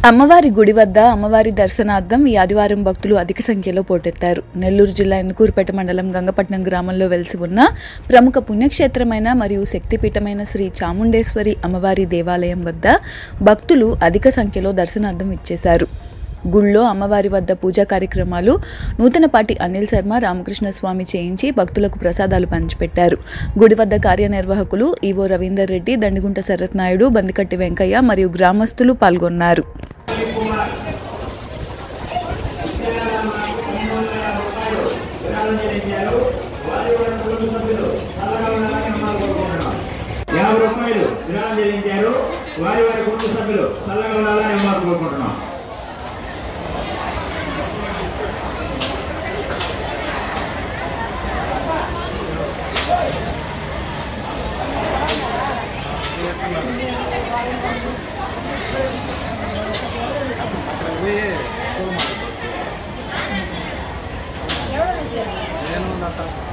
అమ్మవారి గుడి వద్ద అమ్మవారి దర్శనార్థం ఈ ఆదివారం భక్తులు అధిక సంఖ్యలో పోటెత్తారు నెల్లూరు జిల్లా ఇందుకూరుపేట మండలం గంగపట్నం గ్రామంలో వెలిసి ఉన్న ప్రముఖ పుణ్యక్షేత్రమైన మరియు శక్తిపీఠమైన శ్రీ చాముండేశ్వరి అమ్మవారి దేవాలయం వద్ద భక్తులు అధిక సంఖ్యలో దర్శనార్థం ఇచ్చేశారు గుళ్ళో అమ్మవారి వద్ద పూజా కార్యక్రమాలు నూతనపాటి అనిల్ శర్మ రామకృష్ణ స్వామి చేయించి భక్తులకు ప్రసాదాలు పంచిపెట్టారు గుడి వద్ద కార్యనిర్వాహకులు ఈవో రవీందర్ రెడ్డి దండిగుంట శరత్ నాయుడు బందికట్టి వెంకయ్య మరియు గ్రామస్తులు పాల్గొన్నారు యాభై రూపాయలు విరాళం చెల్లించారు వారి వారి కుటుంబ సభ్యులు చల్లగా ఉండాలని మేము కోరుకుంటున్నాం నేను